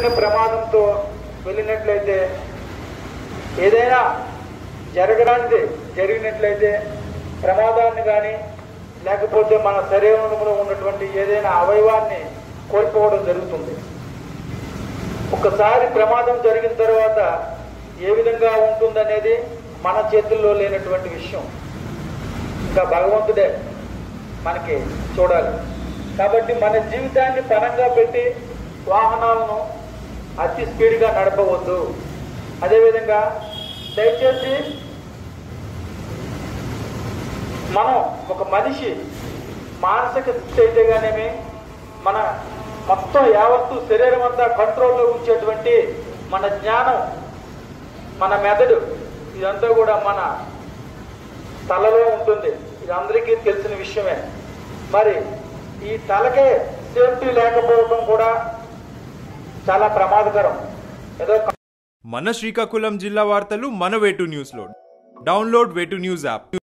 తెలియని ప్రమాదంతో వెళ్ళినట్లయితే ఏదైనా జరగడానికి జరిగినట్లయితే ప్రమాదాన్ని కానీ లేకపోతే మన శరీరంలో ఉన్నటువంటి ఏదైనా అవయవాన్ని కోల్పోవడం జరుగుతుంది ఒకసారి ప్రమాదం జరిగిన తర్వాత ఏ విధంగా ఉంటుందనేది మన చేతుల్లో లేనటువంటి విషయం ఇంకా భగవంతుడే మనకి చూడాలి కాబట్టి మన జీవితాన్ని పనంగా పెట్టి వాహనాలను అతి స్పీడ్గా నడపవద్దు అదేవిధంగా దయచేసి మనం ఒక మనిషి మానసిక స్థితి అయితే గానేమి మన మొత్తం యావత్తు శరీరం అంతా కంట్రోల్లో ఉంచేటువంటి మన జ్ఞానం మన మెదడు ఇదంతా కూడా మన తలలో ఉంటుంది ఇది అందరికీ తెలిసిన విషయమే మరి ఈ తలకే సేఫ్టీ లేకపోవడం కూడా చాలా ప్రమాదకరం ఏదో మన శ్రీకాకుళం జిల్లా వార్తలు మన వేటు న్యూస్లో డౌన్లోడ్ వేటు న్యూస్ యాప్